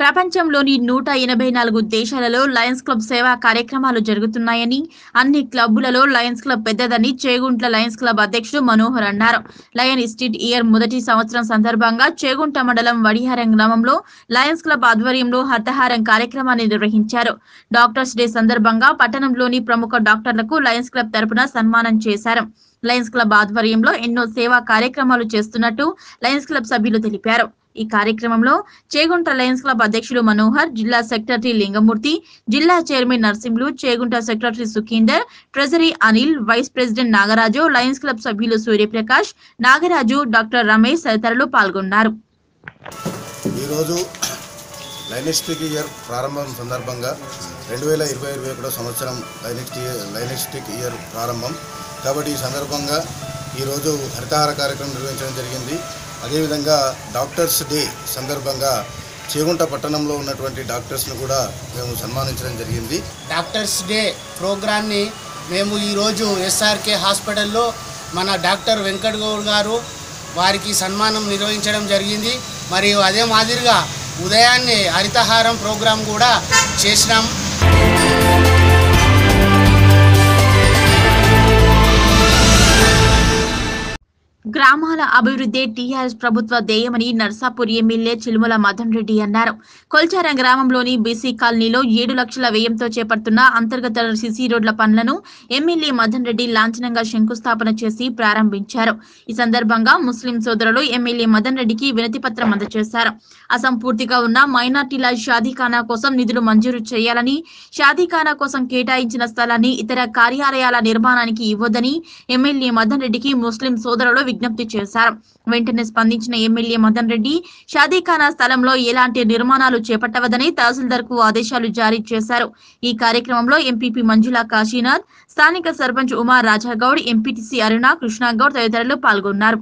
ప్రపంచంలోని నూట ఎనభై నాలుగు దేశాలలో లయన్స్ క్లబ్ సేవా కార్యక్రమాలు జరుగుతున్నాయని అన్ని క్లబ్బులలో లయన్స్ క్లబ్ పెద్దదని చేగుంట్ల లయన్స్ క్లబ్ అధ్యక్షుడు మనోహర్ అన్నారు లయన్ ఇస్టేట్ ఇయర్ మొదటి సంవత్సరం సందర్భంగా చేగుంట మండలం వడిహారం గ్రామంలో లయన్స్ క్లబ్ ఆధ్వర్యంలో హర్తహారం కార్యక్రమాన్ని నిర్వహించారు డాక్టర్స్ డే సందర్భంగా పట్టణంలోని ప్రముఖ డాక్టర్లకు లయన్స్ క్లబ్ తరపున సన్మానం చేశారు లయన్స్ క్లబ్ ఆధ్వర్యంలో ఎన్నో సేవా కార్యక్రమాలు చేస్తున్నట్టు లయన్స్ క్లబ్ సభ్యులు తెలిపారు ఈ కార్యక్రమంలో చేగుంట లయన్స్ క్లబ్ అధ్యక్షులు మనోహర్ జిల్లా సెక్రటరీ లింగమూర్తి జిల్లా chairman Narsimhulu Chegunta secretary Sukhinder treasury Anil vice president Nagaraju lions club సభ్యులు సూర్యప్రకాష్ నాగరాజు డాక్టర్ రమేష్ తదితరులు పాల్గొన్నారు ఈరోజు లైనిస్టిక్ ఇయర్ ప్రారంభం సందర్భంగా రెండు వేల ఇరవై ఇరవై ఒకటో సంవత్సరం లైనిస్టిక్ లైనిస్టిక్ ఇయర్ ప్రారంభం కాబట్టి ఈ సందర్భంగా ఈరోజు హరితహార కార్యక్రమం నిర్వహించడం జరిగింది అదేవిధంగా డాక్టర్స్ డే సందర్భంగా చేగుంట పట్టణంలో ఉన్నటువంటి డాక్టర్స్ను కూడా మేము సన్మానించడం జరిగింది డాక్టర్స్ డే ప్రోగ్రాన్ని మేము ఈరోజు ఎస్ఆర్కే హాస్పిటల్లో మన డాక్టర్ వెంకట్ గౌడ్ గారు వారికి సన్మానం నిర్వహించడం జరిగింది మరియు అదే మాదిరిగా ఉదయాన్నే హరితహారం ప్రోగ్రాం కూడా చేసినాం గ్రామాల అభివృద్ధి టీఆర్ఎస్ ప్రభుత్వ ధ్యేయమని నర్సాపూర్ ఎమ్మెల్యే చిలుమల మదన్ రెడ్డి అన్నారు కొల్చారం గ్రామంలోని బీసీ కాలనీలో ఏడు లక్షల వ్యయంతో చేపడుతున్న అంతర్గత సిసి రోడ్ల పనులను ఎమ్మెల్యే మదన్ రెడ్డి లాంఛనంగా శంకుస్థాపన చేసి ప్రారంభించారు ఈ సందర్భంగా ముస్లిం సోదరులు ఎమ్మెల్యే మదన్ రెడ్డికి వినతి పత్రం అందజేశారు అసంపూర్తిగా ఉన్న మైనార్టీల షాదీఖానా కోసం నిధులు మంజూరు చేయాలని షాదీఖానా కోసం కేటాయించిన స్థలాన్ని ఇతర కార్యాలయాల నిర్మాణానికి ఇవ్వొద్దని ఎమ్మెల్యే మదన్ రెడ్డికి ముస్లిం సోదరులు విజ్ఞప్తి చేశారు వెంటనే స్పందించిన ఎమ్మెల్యే మదన్ రెడ్డి షాదీఖానా స్థలంలో ఎలాంటి నిర్మాణాలు చేపట్టవదని తహసీల్దార్ కు ఆదేశాలు జారీ చేశారు ఈ కార్యక్రమంలో ఎంపీపీ మంజులా కాశీనాథ్ స్థానిక సర్పంచ్ ఉమా రాజాగౌడ్ ఎంపీటీసీ అరుణ కృష్ణాగౌడ్ తదితరులు పాల్గొన్నారు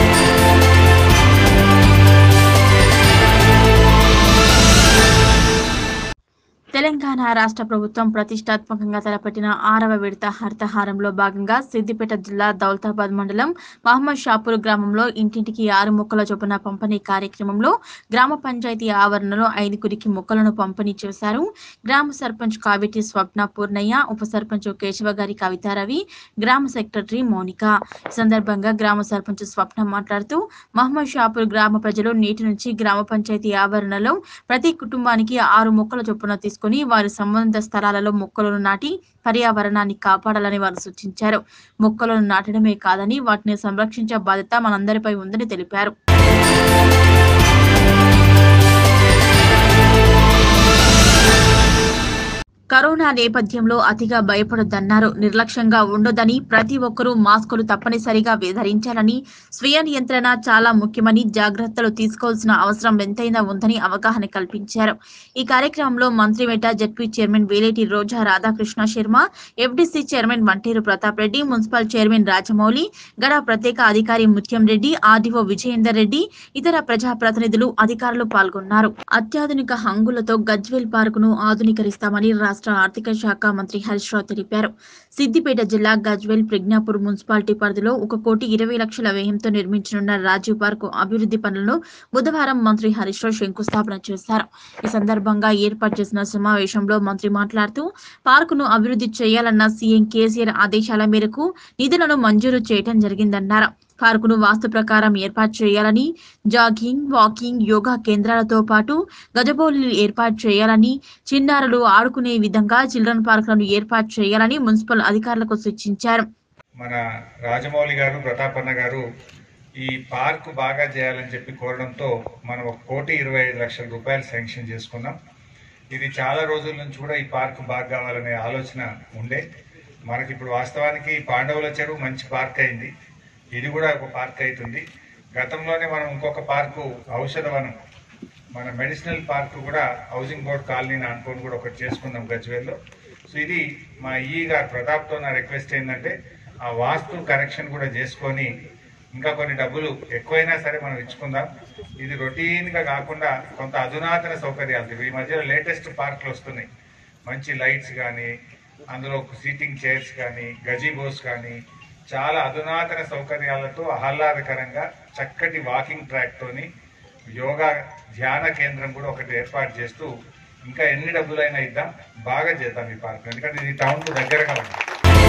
తెలంగాణ రాష్ట్ర ప్రభుత్వం ప్రతిష్టాత్మకంగా తలపెట్టిన ఆరవ విడత హర్తహారంలో భాగంగా సిద్దిపేట జిల్లా దౌలతాబాద్ మండలం మహమ్మద్ షాపూర్ గ్రామంలో ఇంటింటికి ఆరు మొక్కల చొప్పున పంపిణీ కార్యక్రమంలో గ్రామ పంచాయతీ ఆవరణలో ఐదుగురికి మొక్కలను పంపిణీ చేశారు గ్రామ సర్పంచ్ కావిటి స్వప్న పూర్ణయ్య ఉప సర్పంచ్ కేశవ గారి కవితారవి గ్రామ సెక్రటరీ మౌనిక ఈ సందర్భంగా గ్రామ సర్పంచ్ స్వప్న మాట్లాడుతూ మహమ్మద్ షాపూర్ గ్రామ ప్రజలు నేటి నుంచి గ్రామ పంచాయతీ ఆవరణలో ప్రతి కుటుంబానికి ఆరు మొక్కల చొప్పున తీసుకుని వారి సంబంధిత స్థలాలలో మొక్కలను నాటి పర్యావరణాన్ని కాపాడాలని వారు సూచించారు మొక్కలను నాటడమే కాదని వాటిని సంరక్షించే బాధ్యత మనందరిపై ఉందని తెలిపారు కరోనా నేపథ్యంలో అతిగా భయపడొద్దన్నారు నిర్లక్ష్యంగా ఉండొద్దని ప్రతి ఒక్కరూ మాస్కులు తప్పనిసరిగా ధరించాలని స్వీయ నియంత్రణ చాలా ముఖ్యమని జాగ్రత్తలు తీసుకోవాల్సిన అవసరం ఎంతైనా ఉందని అవగాహన కల్పించారు ఈ కార్యక్రమంలో మంత్రి వెంట ZP chairman Veleti Roja Radhakrishna Sharma FDC chairman Vanteru Pratap Reddy municipal chairman Rajamouli Gada ప్రత్యేక అధికారి ముత్యం రెడ్డి ఆర్డీఓ విజయేందర్ రెడ్డి ఇతర ప్రజాప్రతినిధులు అధికారులు పాల్గొన్నారు అత్యాధునిక హంగులతో గజ్వేల్ పార్క్ ను ఆధునీకరిస్తామని రాష్ట్ర ఆర్థిక శాఖ మంత్రి హరీష్ రావు తెలిపారు సిద్దిపేట జిల్లా గజ్వేల్ ప్రజ్ఞాపూర్ మున్సిపాలిటీ పరిధిలో ఒక కోటి ఇరవై లక్షల వ్యయంతో నిర్మించనున్న రాజీవ్ పార్క్ అభివృద్ధి పనులను బుధవారం మంత్రి హరీష్ రావు శంకుస్థాపన చేశారు ఈ సందర్భంగా ఏర్పాటు చేసిన సమావేశంలో మంత్రి మాట్లాడుతూ పార్కును అభివృద్ధి చేయాలన్న సీఎం కేసీఆర్ ఆదేశాల మేరకు నిధులను మంజూరు చేయడం జరిగిందన్నారు పార్కును వాస్తు ప్రకారం ఏర్పాటు చేయాలని జాగింగ్ వాకింగ్ యోగా కేంద్రాలతో పాటు గజబౌలీలు ఏర్పాటు చేయాలని చిన్నారులు ఆడుకునే విధంగా చిల్డ్రన్ పార్కులను ఏర్పాటు చేయాలని మున్సిపల్ అధికారులకు సూచించారు మన రాజమౌళి గారు ప్రతాపన్న గారు ఈ పార్క్ బాగా చేయాలని చెప్పి కోరడంతో మనం ఒక కోటి ఇరవై ఐదు లక్షల రూపాయలు శాంక్షన్ చేసుకున్నాం ఇది చాలా రోజుల నుంచి కూడా ఈ పార్క్ బాగా కావాలనే ఆలోచన ఉండే మనకి ఇప్పుడు వాస్తవానికి పాండవుల చెరువు మంచి పార్క్ అయింది ఇది కూడా ఒక పార్క్ అవుతుంది గతంలోనే మనం ఇంకొక పార్కు ఔషధవనం మన మెడిసినల్ పార్క్ కూడా హౌసింగ్ బోర్డ్ కాలనీని అనుకొని కూడా ఒకటి చేసుకుందాం గజ్వేల్లో సో ఇది మా ఈ గారు ప్రతాప్తో నా రిక్వెస్ట్ ఏంటంటే ఆ వాస్తు కరెక్షన్ కూడా చేసుకొని ఇంకా కొన్ని డబ్బులు ఎక్కువైనా సరే మనం ఇచ్చుకుందాం ఇది రొటీన్గా కాకుండా కొంత అధునాతన సౌకర్యాలు ఈ మధ్యలో లేటెస్ట్ పార్కులు వస్తున్నాయి మంచి లైట్స్ కానీ అందులో సీటింగ్ చైర్స్ కానీ గజీబోస్ కానీ చాలా అధునాతన సౌకర్యాలతో ఆహ్లాదకరంగా చక్కటి వాకింగ్ ట్రాక్ తోని యోగా ధ్యాన కేంద్రం కూడా ఒకటి ఏర్పాటు చేస్తూ ఇంకా ఎన్ని డబ్బులైనా ఇద్దాం బాగా చేద్దాం ఈ పార్క్ ఎందుకంటే ఇది టౌన్కు దగ్గరగా ఉంది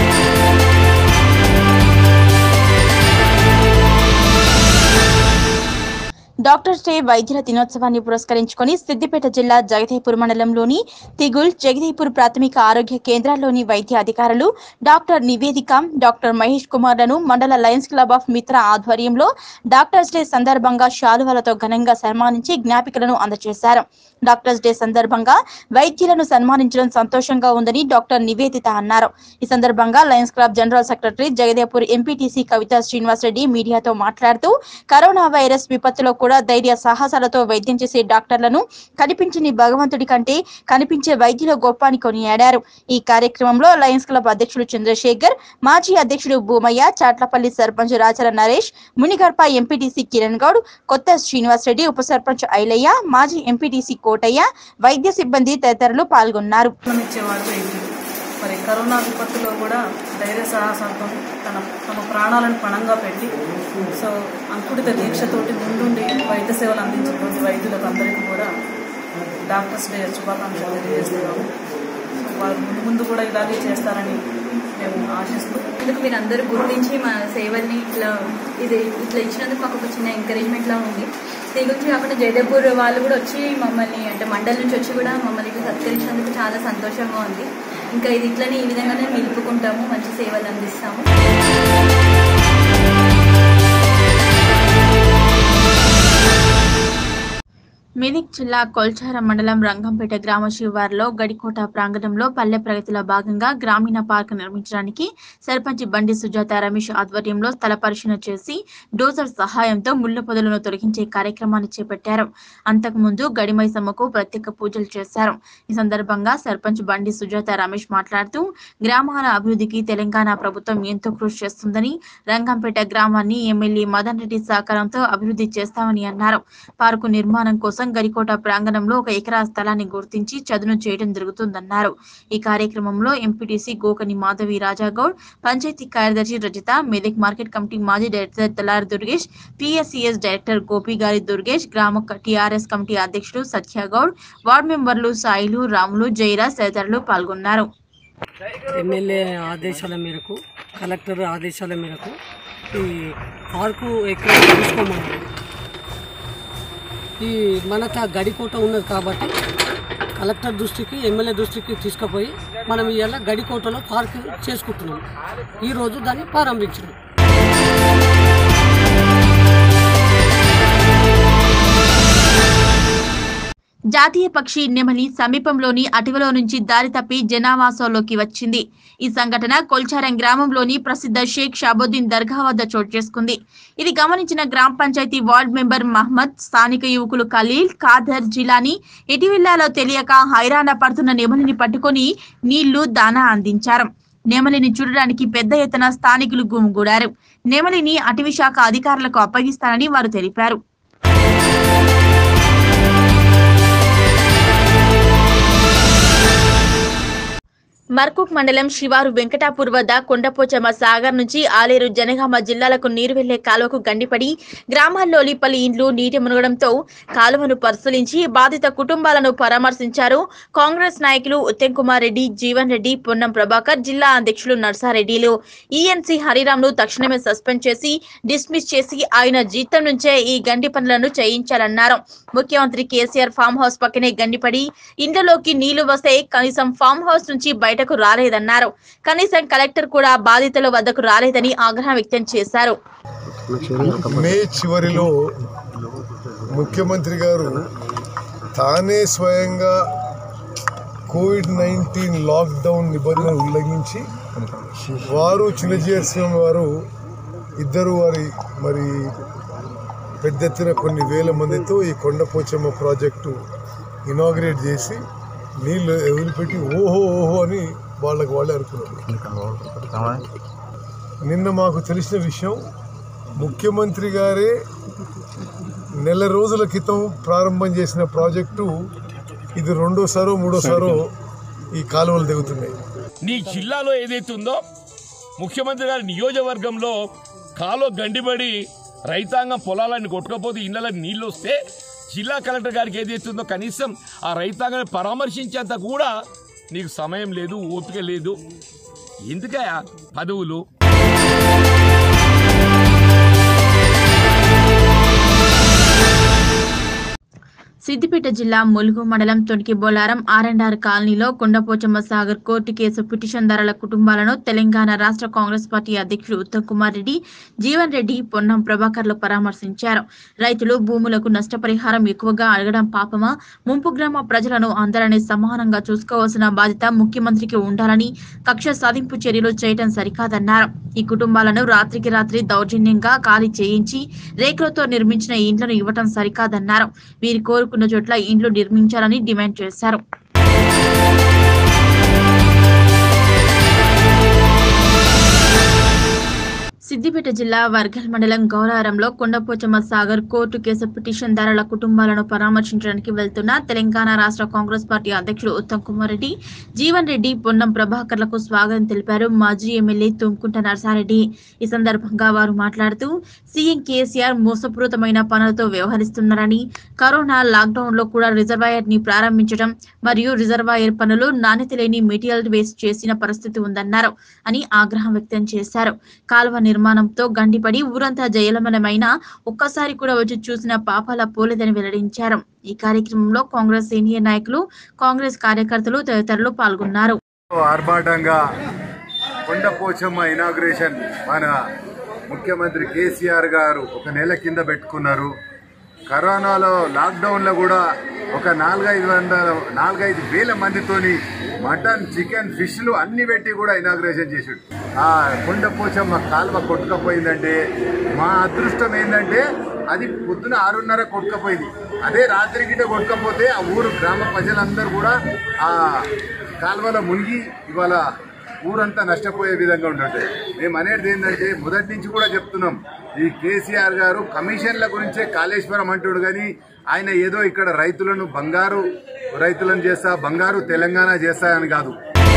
డాక్టర్స్ డే వైద్యుల దినోత్సవాన్ని పురస్కరించుకొని సిద్దిపేట జిల్లా జగదేపూర్ మండలంలోని తిగుల్ జగదేపూర్ ప్రాథమిక ఆరోగ్య కేంద్రాల్లోని వైద్య అధికారులు డాక్టర్ నివేదిక డాక్టర్ మహేష్ కుమార్లను మండల లయన్స్ క్లబ్ ఆఫ్ మిత్ర ఆధ్వర్యంలో డాక్టర్స్ డే సందర్భంగా శాలువాలతో ఘనంగా సన్మానించి జ్ఞాపికలను అందజేశారు డాక్టర్స్ డే సందర్భంగా వైద్యులను సన్మానించడం సంతోషంగా ఉందని డాక్టర్ నివేదిత అన్నారు ఈ సందర్భంగా lions club general secretary Jagadevpur MPTC Kavitha Srinivas Reddy మీడియాతో మాట్లాడుతూ కరోనా వైరస్ విపత్తులో కూడా ధైర్య సాహసాలతో వైద్యం చేసే డాక్టర్లను కనిపించని భగవంతుడి కంటే కనిపించే వైద్యుల గొప్ప అని కొనియాడారు ఈ కార్యక్రమంలో లయన్స్ క్లబ్ అధ్యక్షుడు చంద్రశేఖర్ మాజీ అధ్యక్షుడు భూమయ్య చాట్లపల్లి సర్పంచ్ రాచల నరేష్ మునిగర్ప ఎంపీటీసీ కిరణ్ గౌడ్ కొత్త శ్రీనివాస్ రెడ్డి ఉప సర్పంచ్ ఐలయ్య మాజీ ఎంపీటీసీ కోటయ్య వైద్య సిబ్బంది తదితరులు పాల్గొన్నారు ప్రాణం ఇచ్చేవాడు వైద్యుడు మరి కరోనా విపత్తులో కూడా ధైర్య సాహసంతో తన తమ ప్రాణాలను పణంగా పెట్టి సో అంకుడిత దీక్షతోటి ముందుండి వైద్య సేవలు అందించినటువంటి వైద్యులకు అందరికీ కూడా డాక్టర్స్ డే శుభాకాంక్షలు తెలియజేస్తున్నాము సో వారు ముందు ముందు కూడా ఇలాగే చేస్తారని మేము ఆశిస్తూ ఇందుకు మీరు అందరూ గుర్తించి మా సేవల్ని ఇట్లా ఇది ఇట్లా ఇచ్చినందుకు మాకు ఒక చిన్న ఎంకరేజ్మెంట్ లా ఉంది దీని గురించి కాకుండా జయదేపూర్ వాళ్ళు కూడా వచ్చి మమ్మల్ని అంటే మండలి నుంచి వచ్చి కూడా మమ్మల్ని ఇట్లా సత్కరించినందుకు చాలా సంతోషంగా ఉంది ఇంకా ఇది ఇట్లనే ఈ విధంగానే నిలుపుకుంటాము మంచి సేవలు అందిస్తాము మెదక్ జిల్లా కొల్చారం మండలం రంగంపేట గ్రామ శివారులో గడికోట ప్రాంగణంలో పల్లె ప్రగతిలో భాగంగా గ్రామీణ పార్క్ నిర్మించడానికి సర్పంచ్ బండి సుజాత రమేష్ ఆధ్వర్యంలో స్థల పరిశీలన చేసి డోజర్ సహాయంతో ముళ్ల పొదలను తొలగించే కార్యక్రమాన్ని చేపట్టారు అంతకుముందు గడిమైసమ్మకు ప్రత్యేక పూజలు చేశారు ఈ సందర్భంగా సర్పంచ్ బండి సుజాత రమేష్ మాట్లాడుతూ గ్రామాల అభివృద్ధికి తెలంగాణ ప్రభుత్వం ఎంతో కృషి చేస్తుందని రంగంపేట గ్రామాన్ని ఎమ్మెల్యే మదన్ రెడ్డి సహకారంతో అభివృద్ధి చేస్తామని అన్నారు పార్కు నిర్మాణం కోసం గరికోట ప్రాంగణంలో ఒక ఎకరా స్థలాన్ని గుర్తించి చదును చేయడం జరుగుతుందన్నారు ఈ కార్యక్రమంలో ఎంపీటీసీ గోకని మాధవి రాజాగౌడ్ పంచాయతీ కార్యదర్శి రజిత మెదక్ మార్కెట్ కమిటీ మాజీ director Talari Durgesh PSCS director Gopi గారి దుర్గేష్ గ్రామ టీఆర్ఎస్ కమిటీ అధ్యక్షుడు సత్యగౌడ్ వార్డు మెంబర్లు సాయిలు రాములు జయరాజ్ తదితరులు పాల్గొన్నారు ఎమ్మెల్యే ఆదేశాల మేరకు కలెక్టర్ ఆదేశాల మేరకు ఈ పార్కు ఎక్కడ తీసుకోమన్నారు ఈ మనకు ఆ గడికోట ఉన్నది కాబట్టి కలెక్టర్ దృష్టికి ఎమ్మెల్యే దృష్టికి తీసుకుపోయి మనం ఇవాళ గడికోటలో పార్క్ చేసుకుంటున్నాం ఈరోజు దాన్ని ప్రారంభించినాం జాతీయ పక్షి నెమలి సమీపంలోని అటవీలో నుంచి దారి తప్పి జనావాసంలోకి వచ్చింది ఈ సంఘటన కొల్చారం గ్రామంలోని ప్రసిద్ధ షేక్ షాబుద్దీన్ దర్గా వద్ద చోటు చేసుకుంది ఇది గమనించిన గ్రామ పంచాయతీ వార్డు మెంబర్ మహమ్మద్ స్థానిక యువకులు ఖలీల్ ఖాదర్ జిలానీ ఎటు వెళ్లాలో తెలియక హైరాణ పడుతున్న నెమలిని పట్టుకొని నీళ్లు దానా అందించారు నెమలిని చూడడానికి పెద్ద ఎత్తున స్థానికులు గుమిగూడారు నెమలిని అటవీ శాఖ అధికారులకు అప్పగిస్తానని వారు తెలిపారు మర్కుక్ మండలం శివారు వెంకటాపూర్ వద్ద కొండపోచమ్మ సాగర్ నుంచి ఆలేరు జనగామ జిల్లాలకు నీరు వెళ్లే కాలువకు గండిపడి గ్రామాల్లోని పలు ఇండ్లు నీటి మునగడంతో కాలువను పరిశీలించి బాధిత కుటుంబాలను పరామర్శించారు కాంగ్రెస్ నాయకులు ఉత్తమ్ కుమార్ రెడ్డి జీవన్ రెడ్డి పొన్నం ప్రభాకర్ జిల్లా అధ్యక్షులు నర్సారెడ్డిలు ఈఎన్సీ హరిరామ్ను తక్షణమే సస్పెండ్ చేసి డిస్మిస్ చేసి ఆయన జీతం నుంచే ఈ గండి పనులను చేయించాలన్నారు ముఖ్యమంత్రి కేసీఆర్ ఫామ్ హౌస్ పక్కనే గండిపడి ఇండ్లలోకి నీళ్లు వస్తే కనీసం ఫామ్ హౌస్ నుంచి బయటకు రాలేదన్నారు కనీసం కలెక్టర్ కూడా బాధితుల వద్దకు రాలేదని ఆగ్రహం వ్యక్తం చేశారు మే చివరిలో ముఖ్యమంత్రి గారు తానే స్వయంగా కోవిడ్ నైన్టీన్ లాక్డౌన్ నిబంధనలు ఉల్లంఘించి వారు చిన్నజీఆర్ స్వామి వారు ఇద్దరు వారి మరి పెద్ద ఎత్తున కొన్ని వేల మందితో ఈ కొండపోచమ్మ ప్రాజెక్టు ఇనాగ్రేట్ చేసి నీళ్ళు వదిలిపెట్టి ఓహో ఓహో అని వాళ్ళకి వాళ్ళే అనుకున్నారు నిన్న మాకు తెలిసిన విషయం ముఖ్యమంత్రి గారే నెల రోజుల క్రితం ప్రారంభం చేసిన ప్రాజెక్టు ఇది రెండోసారో మూడోసారో ఈ కాలువలు దిగుతున్నాయి నీ జిల్లాలో ఏదైతే ఉందో ముఖ్యమంత్రి గారి నియోజకవర్గంలో కాలో గండిబడి రైతాంగం పొలాలన్నీ కొట్టుకపోతే ఇళ్ళకి నీళ్ళు వస్తే జిల్లా కలెక్టర్ గారికి ఏది ఎత్తుందో కనీసం ఆ రైతాంగాన్ని పరామర్శించేంత కూడా నీకు సమయం లేదు ఓపిక లేదు ఎందుకయా పదవులు సిద్దిపేట జిల్లా ములుగు మండలం తొనికి బొలారం ఆర్ఎండ్ఆర్ కాలనీలో కొండపోచమ్మ సాగర్ కోర్టు కేసు పిటిషన్దారుల కుటుంబాలను తెలంగాణ రాష్ట్ర కాంగ్రెస్ పార్టీ అధ్యక్షుడు ఉత్తమ్ కుమార్ రెడ్డి జీవన్ రెడ్డి పొన్నం ప్రభాకర్లు పరామర్శించారు రైతులు భూములకు నష్టపరిహారం ఎక్కువగా అడగడం పాపమా ముంపు గ్రామ ప్రజలను అందరినీ సమానంగా చూసుకోవాల్సిన బాధ్యత ముఖ్యమంత్రికి ఉండాలని కక్ష సాధింపు చర్యలు చేయడం సరికాదన్నారు ఈ కుటుంబాలను రాత్రికి రాత్రి దౌర్జన్యంగా ఖాళీ చేయించి రేకులతో నిర్మించిన ఇండ్లను ఇవ్వటం సరికాదన్నారు వీరి కోరుకున్న చోట్ల ఇండ్లు నిర్మించాలని డిమాండ్ చేశారు సిద్దిపేట జిల్లా వర్గల్ మండలం గౌరారంలో కొండపోచమ్మ సాగర్ కోర్టు కేసు పిటిషన్దారుల కుటుంబాలను పరామర్శించడానికి వెళ్తున్న తెలంగాణ రాష్ట్ర కాంగ్రెస్ పార్టీ అధ్యక్షుడు ఉత్తమ్ కుమార్ రెడ్డి జీవన్ రెడ్డి పొన్నం ప్రభాకర్లకు స్వాగతం తెలిపారు మాజీ ఎమ్మెల్యే తుమ్కుంట నర్సారెడ్డి ఈ సందర్భంగా వారు మాట్లాడుతూ సీఎం కేసీఆర్ మోసపూరితమైన పనులతో వ్యవహరిస్తున్నారని కరోనా లాక్డౌన్ లో కూడా రిజర్వాయర్ ని ప్రారంభించడం మరియు రిజర్వాయర్ పనులు నాణ్యత లేని మెటీరియల్ వేస్ట్ చేసిన పరిస్థితి ఉందన్నారు అని ఆగ్రహం వ్యక్తం చేశారు కాలువ నిర్మాణంతో గండిపడి ఊరంతా జయలమలమైన ఒక్కసారి కూడా వచ్చి చూసిన పాపాల పోలేదని వెల్లడించారు ఈ కార్యక్రమంలో కాంగ్రెస్ సీనియర్ నాయకులు కాంగ్రెస్ కార్యకర్తలు తదితరులు పాల్గొన్నారు ఆర్భాటంగా కొండపోచమ్మ ఇనాగ్రేషన్ మన ముఖ్యమంత్రి కేసీఆర్ గారు ఒక నెల కింద పెట్టుకున్నారు కరోనాలో లాక్డౌన్లో కూడా ఒక నాలుగైదు వందల నాలుగైదు వేల మందితోని మటన్ చికెన్ ఫిష్లు అన్ని పెట్టి కూడా ఇనాగ్రేషన్ చేసాడు ఆ కొండపోచమ్మ కాలువ కొట్టుకపోయిందంటే మా అదృష్టం ఏంటంటే అది పొద్దున ఆరున్నర కొట్టుకపోయింది అదే రాత్రి గిట్ట కొట్టుకపోతే ఆ ఊరు గ్రామ ప్రజలందరూ కూడా ఆ కాలువలో మునిగి ఇవాళ ఊరంతా నష్టపోయే విధంగా ఉంటుంది మేము అనేది ఏంటంటే మొదటి నుంచి కూడా చెప్తున్నాం ఈ కేసీఆర్ గారు కమిషన్ల గురించే కాళేశ్వరం అంటాడు కానీ ఆయన ఏదో ఇక్కడ రైతులను బంగారు రైతులను చేస్తా బంగారు తెలంగాణ చేస్తా అని కాదు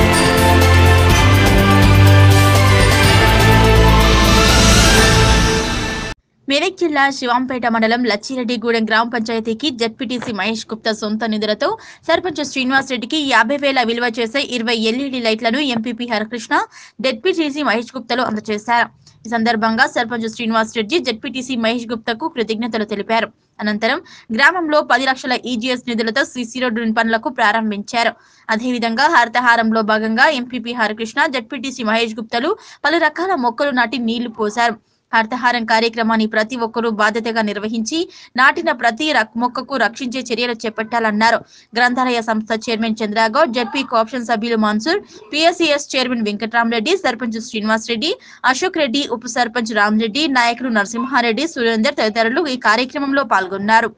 మెదక్ జిల్లా శివంపేట మండలం లచ్చిరెడ్డిగూడెం గ్రామ పంచాయతీకి జడ్పీటీసీ మహేష్ గుప్తా సొంత నిధులతో సర్పంచ్ శ్రీనివాస్ రెడ్డికి యాభై వేల విలువ చేసే ఇరవై ఎల్ఈడి లైట్లను ఎంపీపీ హరకృష్ణ జడ్పీటీసీ మహేష్ గుప్తాలు అందజేశారు ఈ సందర్భంగా సర్పంచ్ శ్రీనివాస్ రెడ్డి జడ్పీటీసీ మహేష్ గుప్తాకు కృతజ్ఞతలు తెలిపారు అనంతరం గ్రామంలో పది లక్షల ఈజీఎస్ నిధులతో సిసి రోడ్డు పనులకు ప్రారంభించారు అదేవిధంగా హరితహారంలో భాగంగా ఎంపీపీ హరికృష్ణ జడ్పీటీసీ మహేష్ గుప్తలు పలు రకాల మొక్కలు నాటి నీళ్లు పోశారు హరితహారం కార్యక్రమాన్ని ప్రతి ఒక్కరూ బాధ్యతగా నిర్వహించి నాటిన ప్రతి రక్- మొక్కకు రక్షించే చర్యలు చేపట్టాలన్నారు గ్రంథాలయ సంస్థ చైర్మన్ చంద్రగౌడ్ జడ్పీ కోఆప్షన్ సభ్యులు మాన్సూర్ పిఎస్సిఎస్ చైర్మన్ వెంకట్రామరెడ్డి సర్పంచ్ శ్రీనివాస్ రెడ్డి అశోక్ రెడ్డి ఉప సర్పంచ్ రామరెడ్డి నాయకులు నరసింహారెడ్డి సురేందర్ తదితరులు ఈ కార్యక్రమంలో పాల్గొన్నారు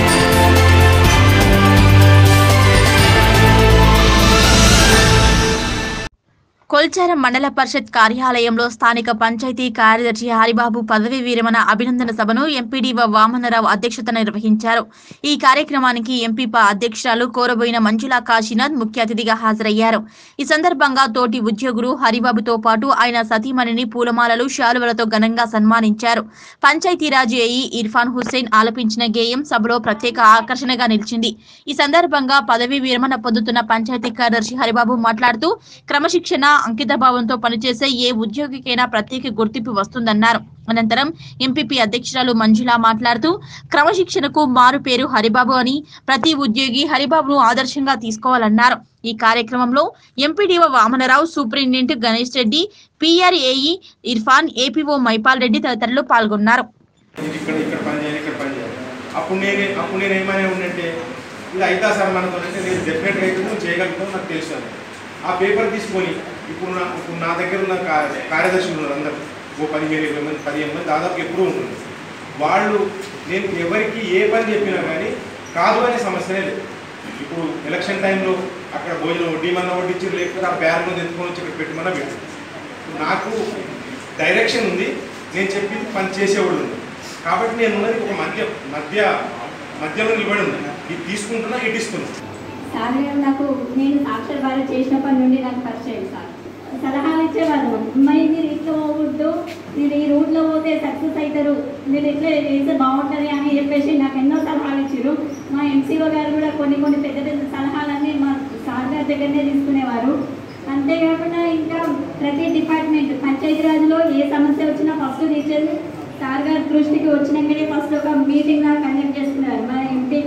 కొల్చారం మండల పరిషత్ కార్యాలయంలో స్థానిక పంచాయతీ కార్యదర్శి హరిబాబు పదవి విరమణ అభినందన సభను ఎంపీడీఓ వామనరావు అధ్యక్షతన నిర్వహించారు ఈ కార్యక్రమానికి ఎంపీపా అధ్యక్షురాలు కోరబోయిన మంజులా కాశీనాథ్ ముఖ్య అతిథిగా హాజరయ్యారు ఈ సందర్భంగా తోటి ఉద్యోగులు హరిబాబుతో పాటు ఆయన సతీమణిని పూలమాలలు శాలువలతో ఘనంగా సన్మానించారు పంచాయతీరాజ్ ఏఈ ఇర్ఫాన్ హుస్సేన్ ఆలపించిన గేయం సభలో ప్రత్యేక ఆకర్షణగా నిలిచింది ఈ సందర్భంగా పదవి విరమణ పొందుతున్న పంచాయతీ కార్యదర్శి హరిబాబు మాట్లాడుతూ క్రమశిక్షణ అంకిత భావంతో పనిచేసే ఏ ఉద్యోగికైనా ప్రత్యేక గుర్తింపు వస్తుందన్నారు అనంతరం ఎంపీపీ అధ్యక్షురాలు మంజుల మాట్లాడుతూ క్రమశిక్షణకు మారు పేరు హరిబాబు అని ప్రతి ఉద్యోగి హరిబాబును ఆదర్శంగా తీసుకోవాలన్నారు ఈ కార్యక్రమంలో MPDO Vamanarao superintendent Ganesh Reddy PRAE Irfan APO Mypal Reddy తదితరులు పాల్గొన్నారు ఇక్కడ ఇక్కడ పని చేయాలి ఇక్కడ పని చేయాలి అప్పుడు నేను అప్పుడు నేను ఏమైనా ఉండంటే ఇది అయితా సార్ మనతో అంటే నేను డెఫినెట్గా అయితే నువ్వు చేయగలుగుతావు నాకు తెలుసు అని ఆ పేపర్ తీసుకొని ఇప్పుడు నా ఇప్పుడు నా దగ్గర ఉన్న కా- కార్యదర్శులు ఉన్నారు అందరు ఓ పదిహేను ఇరవై మంది పదిహేను మంది దాదాపు ఎప్పుడూ ఉంటుంది వాళ్ళు నేను ఎవరికి ఏ పని చెప్పినా కానీ కాదు అనే సమస్యనే లేదు ఇప్పుడు ఎలక్షన్ టైంలో అక్కడ భోజనం వడ్డీమన్నా వడ్డించారు లేకపోతే ఆ బ్యాగ్ మీద ఎత్తుకొని వచ్చి ఇక్కడ పెట్టమన్నా పెట్టు నాకు డైరెక్షన్ ఉంది నేను చెప్పింది పని చేసేవాళ్ళు ఉంది కాబట్టి నేను ఉన్నది ఒక మధ్య మధ్య మధ్యలో నిలబడి ఉంది ఇది తీసుకుంటున్నా ఇటు ఇస్తున్నా సార్ గారు నాకు నేను సాక్షర్ భారత్ చేసినప్పటి నుండి నాకు పరిచయం సార్ సలహాలు ఇచ్చేవాళ్ళు అమ్మాయి మీరు ఇట్లా పోవద్దు మీరు ఈ రూట్లో పోతే సక్సెస్ అవుతారు మీరు ఇట్లా వేస్తే బాగుంటుంది అని చెప్పేసి నాకు ఎన్నో సలహాలు ఇచ్చారు మా ఎంసీఓ గారు కూడా కొన్ని కొన్ని పెద్ద పెద్ద సలహాలన్నీ మా సార్ గారి దగ్గరనే తీసుకునేవారు అంతేకాకుండా ఇంకా ప్రతి డిపార్ట్మెంట్ పంచాయతీరాజ్లో ఏ సమస్య వచ్చినా ఫస్ట్ తీసేది సార్ గారి దృష్టికి వచ్చినాకనే ఫస్ట్ ఒక మీటింగ్ లాగా కండక్ట్ చేసుకున్నారు మా ఎంపీ